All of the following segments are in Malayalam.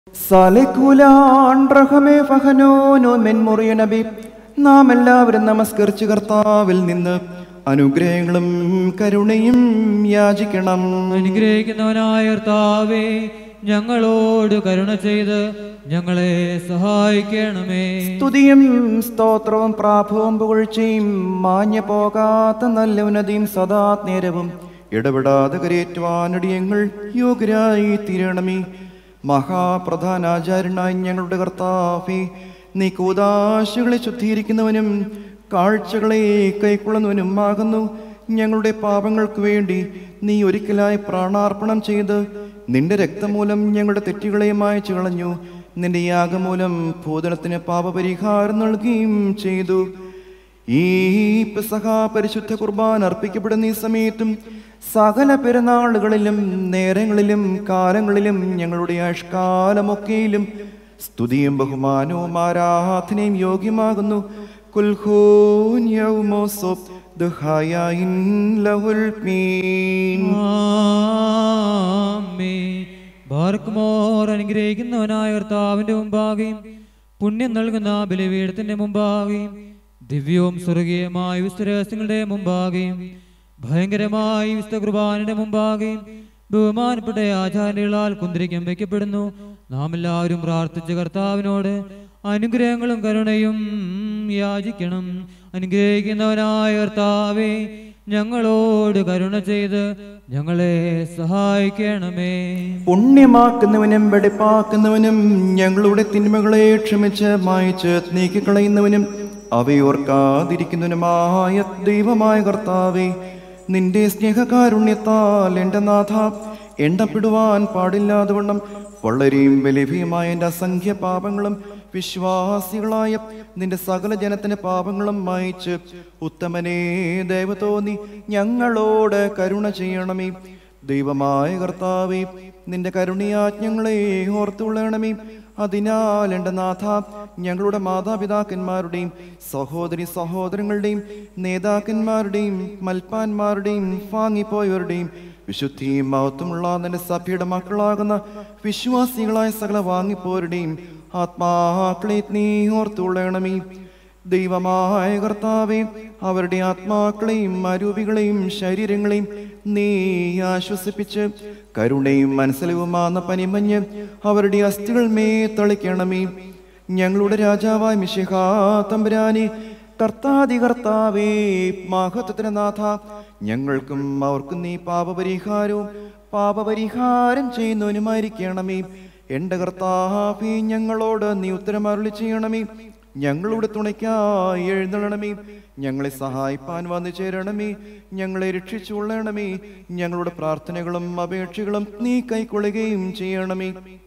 സാലിക്കുലാൻ റഹമേ ഫഹനോനോ മെൻമുറിയ നബി നാം എല്ലാവരും നമസ്കരിച്ച് കർത്താവിൽ നിന്ന് അനുഗ്രഹങ്ങളും കരുണയും യാചിക്കണം അനുഗ്രഹിക്കുന്നവനായ കർത്താവേ ഞങ്ങളോട് കരുണ ചെയ്ത് ഞങ്ങളെ സഹായിക്കണമേ സ്തുതിയും സ്തോത്രവും പ്രാഭവും പുകഴ്ചയും മാഞ്ഞു പോകാത്ത നല്ല ഉന്നതിയും സദാ നേരവും ഇടപെടാതെ കരയേറ്റുവാനടിയങ്ങൾ യോഗ്യരായി തീരണമേ മഹാപ്രധാനാചാര്യനായി ഞങ്ങളുടെ കർത്താഫേ നീ കൂതാശകളെ ശുദ്ധീകരിക്കുന്നവനും കാഴ്ചകളെ കൈക്കൊള്ളുന്നവനും ആകുന്നു ഞങ്ങളുടെ പാപങ്ങൾക്ക് വേണ്ടി നീ ഒരിക്കലായി പ്രാണാർപ്പണം ചെയ്ത് നിന്റെ രക്തമൂലം ഞങ്ങളുടെ തെറ്റുകളെ മായച്ചു കളഞ്ഞു നിന്റെ യാഗമൂലം ഭൂതലത്തിന് പാപപരിഹാരം നൽകുകയും ചെയ്തു ഈ പെസഹ പരിശുദ്ധ കുർബാൻ അർപ്പിക്കപ്പെടുന്ന ഈ സമയത്തും സകല പെരുന്നാളുകളിലും നേരങ്ങളിലും കാലങ്ങളിലും ഞങ്ങളുടെ ആഷ്കാലമൊക്കെയിലും സ്തുതിയും ബഹുമാനവും ആരാധനയും യോഗ്യമാകുന്നു കുൽഹൂൻ യൗമോസോ ദുഹായിൻ ലഹുൽ മീൻ ആമേൻ. ബാർക്കുമോർ അനുഗ്രഹിക്കുന്നവനായ കർത്താവിന്റെ മുമ്പാകെയും പുണ്യം നൽകുന്ന ബലിപീഠത്തിന്റെ മുമ്പാകെയും ദിവ്യവും സ്വർഗീയമായ വിസ്തരഹസ്യങ്ങളുടെ മുമ്പാകെയും ഭയങ്കരമായ വിസ്ത കുർബാനയുടെ മുമ്പാകെയും ബഹുമാനപ്പെട്ട ആചാര്യകളാൽ കുന്തിരിക്കം വയ്ക്കപ്പെടുന്നു നാം എല്ലാവരും പ്രാർത്ഥിച്ച കർത്താവിനോട് അനുഗ്രഹങ്ങളും കരുണയും യാചിക്കണം അനുഗ്രഹിക്കുന്നവനായ കർത്താവേ ഞങ്ങളോട് കരുണ ചെയ്ത് ഞങ്ങളെ സഹായിക്കണമേ പുണ്യമാക്കുന്നവനും വെടിപ്പാക്കുന്നവനും ഞങ്ങളുടെ തിന്മകളെ ക്ഷമിച്ച് മായച്ച് നീക്കിക്കളയുന്നവനും അവയോർക്കാതിരിക്കുന്നവനുമായ ദൈവമായ കർത്താവേ നിന്റെ സ്നേഹകാരുണ്യത്താൽ എൻ്റെ നാഥ എണ്ണപ്പെടുവാൻ പാടില്ലാതെ വണ്ണം വളരെയും ബലഭീയമായ എൻ്റെ അസംഖ്യ പാപങ്ങളും വിശ്വാസികളായ നിന്റെ സകല ജനത്തിന് പാപങ്ങളും മായിച്ച് ഉത്തമനേ ദയവ് തോന്നി ഞങ്ങളോട് കരുണ ചെയ്യണമേ ദൈവമായ കർത്താവേ നിന്റെ കരുണയാജ്ഞങ്ങളെ ഓർത്തുകൊള്ളണമേ അതിനാൽ എൻ്റെ നാഥ ഞങ്ങളുടെ മാതാപിതാക്കന്മാരുടെയും സഹോദരി സഹോദരങ്ങളുടെയും നേതാക്കന്മാരുടെയും മൽപ്പാന്മാരുടെയും വാങ്ങിപ്പോയവരുടെയും വിശുദ്ധിയും മഹത്വമുള്ള നിന്റെ സഭയുടെ മക്കളാകുന്ന വിശ്വാസികളായ സകല വാങ്ങിപ്പോരുടെയും ആത്മാക്കളെ നീ ഓർത്തുകൊള്ളണമേ ദൈവമായ കർത്താവെ അവരുടെ ആത്മാക്കളെയും അരൂപികളെയും ശരീരങ്ങളെയും നീ ആശ്വസിപ്പിച്ച് കരുണയും മനസ്സിലവുമാന്ന പനിമഞ്ഞ് അവരുടെ അസ്ഥികൾ മേ തളിക്കണമേ ഞങ്ങളുടെ രാജാവായ മിശിഹാ തമ്പുരാനെ കർത്താതി കർത്താവേ മഹത്വത്തിന് നാഥ ഞങ്ങൾക്കും അവർക്കും നീ പാപപരിഹാരവും പാപപരിഹാരം ചെയ്യുന്നവനുമായിരിക്കണമേ എന്റെ കർത്താവേ ഞങ്ങളോട് നീ ഉത്തരം അരുളി ചെയ്യണമേ ഞങ്ങളുടെ തുണയ്ക്കായി എഴുന്നള്ളണമേ ഞങ്ങളെ സഹായിപ്പാൻ വന്നു ചേരണമേ ഞങ്ങളെ രക്ഷിച്ചുകൊള്ളണമേ ഞങ്ങളുടെ പ്രാർത്ഥനകളും അപേക്ഷകളും നീ കൈക്കൊള്ളുകയും ചെയ്യണമേ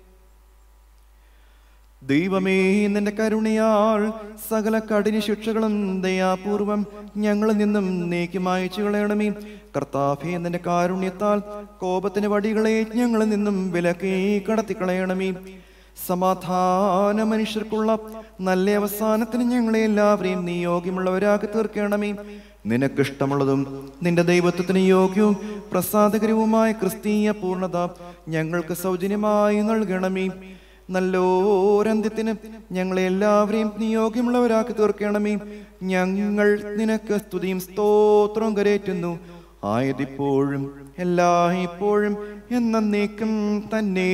ദൈവമേ നിന്റെ കരുണയാൽ സകല കഠിന ശിക്ഷകളും ദയാപൂർവം ഞങ്ങളിൽ നിന്നും നീക്കി മായച്ചു കളയണമേ കർത്താഫേ നിന്റെ കാരുണ്യത്താൽ കോപത്തിന് വടികളെ ഞങ്ങളിൽ നിന്നും വിലക്കി കടത്തിക്കളയണമേ സമാധാന മനുഷ്യർക്കുള്ള നല്ല അവസാനത്തിന് ഞങ്ങളെ എല്ലാവരെയും നീ യോഗ്യമുള്ളവരാക്കി തീർക്കണമേ നിനക്കിഷ്ടമുള്ളതും നിന്റെ ദൈവത്വത്തിന് യോഗ്യവും പ്രസാദകരവുമായ ക്രിസ്തീയ പൂർണ്ണത ഞങ്ങൾക്ക് സൗജന്യമായി നൽകണമേ നല്ലോരന്ത്യത്തിന് ഞങ്ങളെ എല്ലാവരെയും നീ യോഗ്യമുള്ളവരാക്കി തീർക്കണമേ ഞങ്ങൾ നിനക്ക് സ്തുതിയും സ്തോത്രവും കരേറ്റുന്നു ആയതിപ്പോഴും എല്ലായ്പ്പോഴും എന്നേക്കും തന്നെ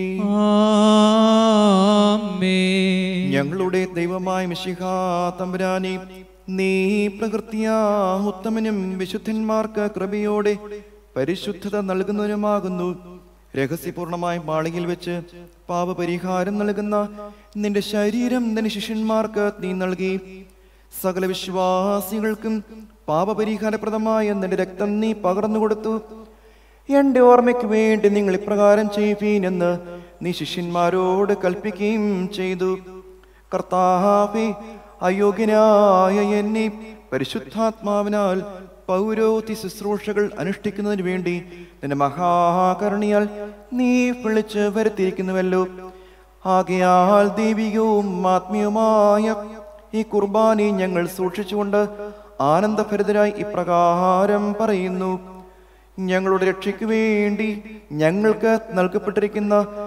ആമേൻ. ഞങ്ങളുടെ ദൈവമായ മിശിഹാ തമ്പുരാനെ നീ പ്രകൃതിയാ ഉത്തമനും വിശുദ്ധന്മാർക്ക് കൃപയോടെ പരിശുദ്ധത നൽകുന്നവനുമാകുന്നു രഹസ്യപൂർണമായ മാളികയിൽ വെച്ച് പാപപരിഹാരം നൽകുന്ന നിന്റെ ശരീരം നിന്റെ ശിഷ്യന്മാർക്ക് നീ നൽകി സകല വിശ്വാസികൾക്കും പാപപരിഹാരപ്രദമായ നിന്റെ രക്തം നീ പകർന്നു കൊടുത്തു എന്റെ ഓർമ്മയ്ക്ക് വേണ്ടി നിങ്ങൾ ഇപ്രകാരം ചെയ്യുവീൻ എന്ന് നീ ശിഷ്യന്മാരോട് കൽപ്പിക്കുകയും ചെയ്തു കർത്താവേ അയോഗ്യനായ എന്നെ പരിശുദ്ധാത്മാവിനാൽ പൗരോധി ശുശ്രൂഷകൾ അനുഷ്ഠിക്കുന്നതിന് വേണ്ടി നിന്റെ മഹാകരുണിയാൽ നീ വിളിച്ച് വരുത്തിയിരിക്കുന്നുവല്ലോ ആകയാൽ ദൈവികവും ആത്മീയവുമായ ഈ കുർബാനി ഞങ്ങൾ സൂക്ഷിച്ചുകൊണ്ട് ആനന്ദഭരിതരായി ഇപ്രകാരം പറയുന്നു ഞങ്ങളുടെ രക്ഷയ്ക്ക് വേണ്ടി ഞങ്ങൾക്ക് നൽകപ്പെട്ടിരിക്കുന്ന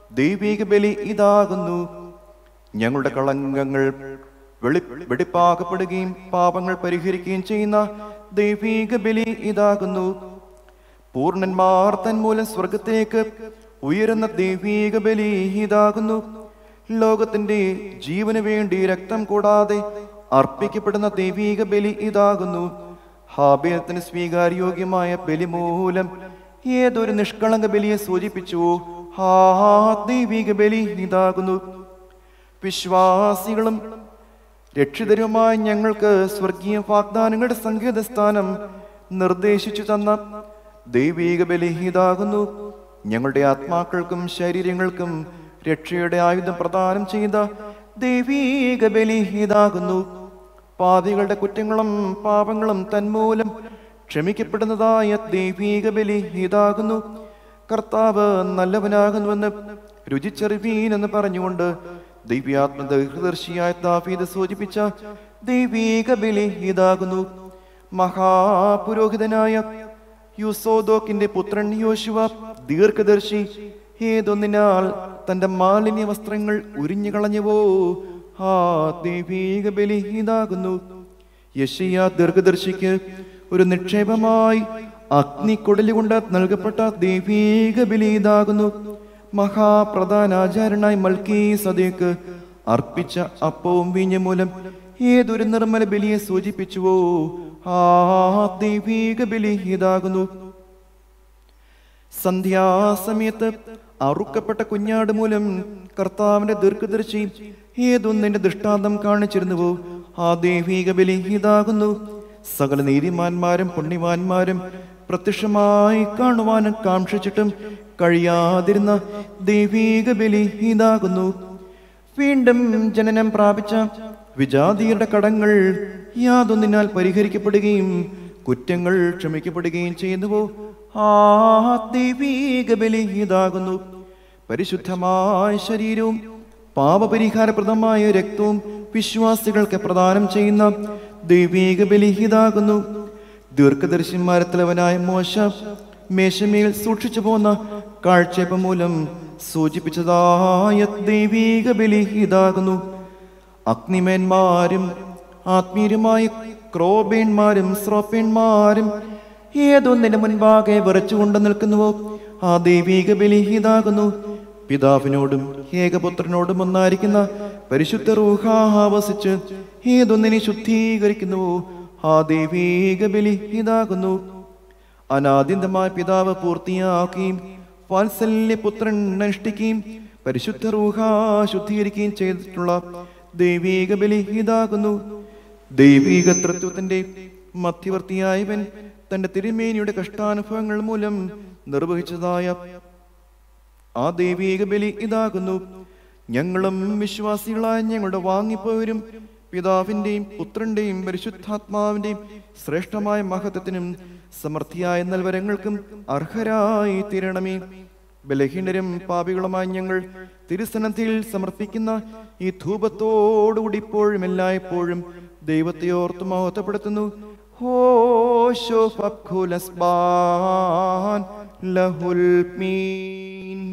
ദൈവിക ബലി ഇതാകുന്നു ഞങ്ങളുടെ കളങ്കങ്ങൾ വെളി വെടിപ്പാക്കപ്പെടുകയും പാപങ്ങൾ പരിഹരിക്കുകയും ചെയ്യുന്ന ദൈവിക ബലി ഇതാകുന്നു പൂർണ്ണന്മാർ തന്മൂലം സ്വർഗത്തിലേക്ക് ഉയരുന്ന ദൈവീക ബലി ഇതാകുന്നു ലോകത്തിന്റെ ജീവന് വേണ്ടി രക്തം കൂടാതെ അർപ്പിക്കപ്പെടുന്ന ദൈവീക ബലി ഇതാകുന്നു ഹാബേലത്തിന് സ്വീകാര്യോഗ്യമായ ബലി മൂലം ഏതൊരു നിഷ്കളങ്ക ബലിയെ സൂചിപ്പിച്ചു ഹാ ദൈവിക ബലി ഇതാകുന്നു വിശ്വാസികളും രക്ഷിതരുമായ ഞങ്ങൾക്ക് സ്വർഗീയ വാഗ്ദാനങ്ങളുടെ സംഗീത സ്ഥാനം നിർദ്ദേശിച്ചു തന്ന ദൈവീക ബലി ഇതാകുന്നു ഞങ്ങളുടെ ആത്മാക്കൾക്കും ശരീരങ്ങൾക്കും രക്ഷയുടെ ആയുധം പ്രദാനം ചെയ്ത ദൈവീക ബലി ഇതാകുന്നു പാപികളുടെ കുറ്റങ്ങളും പാപങ്ങളും തന്മൂലം ക്ഷമിക്കപ്പെടുന്നതായ ദൈവീക ബലി ഇതാകുന്നു കർത്താവ് നല്ലവനാകുന്നുവെന്ന് രുചിച്ചറിവീൻ എന്ന് പറഞ്ഞുകൊണ്ട് ദിവ്യാത്മ ദീർഘദർശിയായ താഫീദ് സൂചിപ്പിച്ച ദൈവീക ബലി ഇതാകുന്നു മഹാപുരോഹിതനായ യുസോദോക്കിന്റെ പുത്രൻ യോശുവ ദീർഘദർശി ഏതൊന്നിനാൽ തന്റെ മാലിന്യ വസ്ത്രങ്ങൾ ഉരിഞ്ഞു കളഞ്ഞുവോ ആ ദൈവീക ബലി ഇതാകുന്നു യശയ ദീർഘദർശിക്ക് ഒരു നിക്ഷേപമായി അഗ്നിക്കൊടലുകൊണ്ട് നൽകപ്പെട്ട ദൈവീക ബലി ഇതാകുന്നു മഹാപ്രധാനാചാരനായി മൽക്കീ സദേക്ക് അർപ്പിച്ച അപ്പവും വീഞ്ഞ മൂലം ഏതൊരു നിർമ്മല ബലിയെ സൂചിപ്പിച്ചുവോ ആ ദൈവീക ബലി ഇതാകുന്നു സന്ധ്യാസമയത്ത് അറുക്കപ്പെട്ട കുഞ്ഞാട് മൂലം കർത്താവിന്റെ ദീർഘദർശി ഏതൊന്നിന്റെ ദൃഷ്ടാന്തം കാണിച്ചിരുന്നുവോ ആ ദൈവീക ബലി ഇതാകുന്നു സകല നീതിമാന്മാരും പുണ്യവാന്മാരും പ്രത്യക്ഷമായി കാണുവാനും കാക്ഷിച്ചിട്ടും കഴിയാതിരുന്ന ദൈവീക ബലി ഇതാകുന്നു വീണ്ടും ജനനം പ്രാപിച്ച വിജാതിയരുടെ കടങ്ങൾ യാതൊന്നിനാൽ പരിഹരിക്കപ്പെടുകയും കുറ്റങ്ങൾ ക്ഷമിക്കപ്പെടുകയും ചെയ്യുന്നുവോ ആ ദൈവീക ബലി ഇതാകുന്നു പരിശുദ്ധമായ ശരീരവും പാപപരിഹാരപ്രദമായ രക്തവും വിശ്വാസികൾക്ക് പ്രദാനം ചെയ്യുന്ന ദൈവീക ബലി ഇതാകുന്നു ദീർഘദർശന്മാരത്തലവനായ മോശ മേശമേൽ സൂക്ഷിച്ചു പോന്ന കാഴ്ചയപ്പ് മൂലം സൂചിപ്പിച്ചതായ ദൈവീക ബലി ഇതാകുന്നു അഗ്നിമേന്മാരും ആത്മീയരുമായ ക്രോബേന്മാരും സ്രോപ്പേന്മാരും ഏതൊന്നിന് മുൻപാകെ വിറച്ചുകൊണ്ട് നിൽക്കുന്നുവോ ആ ദൈവീക ബലി ഇതാകുന്നു പിതാവിനോടും ഏകപുത്രനോടും ഒന്നായിരിക്കുന്ന പരിശുദ്ധ റൂഹാവസിച്ച് ഏതൊന്നിനെ ശുദ്ധീകരിക്കുന്നുവോ ആ ദൈവീക ബലി ഇതാകുന്നു അനാദ്യന്തമായ പിതാവ് പൂർത്തിയാക്കുകയും വാത്സല്യ പുത്രൻ അനുഷ്ഠിക്കുകയും പരിശുദ്ധ റൂഹ ശുദ്ധീകരിക്കുകയും ചെയ്തിട്ടുള്ള ദൈവീക ബലി ഇതാകുന്നു ദൈവീക തൃത്വത്തിന്റെ മധ്യവർത്തിയായവൻ തന്റെ തിരുമേനിയുടെ കഷ്ടാനുഭവങ്ങൾ മൂലം നിർവഹിച്ചതായ ആ ദൈവീക ബലി ഇതാകുന്നു ഞങ്ങളും വിശ്വാസികളായ ഞങ്ങളുടെ വാങ്ങിപ്പോയവരും പിതാവിന്റെയും പുത്രന്റെയും പരിശുദ്ധാത്മാവിന്റെയും ശ്രേഷ്ഠമായ മഹത്വത്തിനും സമൃദ്ധിയായ നൽവരങ്ങൾക്കും അർഹരായി തീരണമേ ബലഹീനരും പാപികളുമായ ഞങ്ങൾ തിരുസന്നദ്ധിയിൽ സമർപ്പിക്കുന്ന ഈ ധൂപത്തോടുകൂടി ഇപ്പോഴും എല്ലായ്പ്പോഴും ദൈവത്തെ ഓർത്ത് മഹത്വപ്പെടുത്തുന്നു ഹോശോ ലഹുൽ മീൻ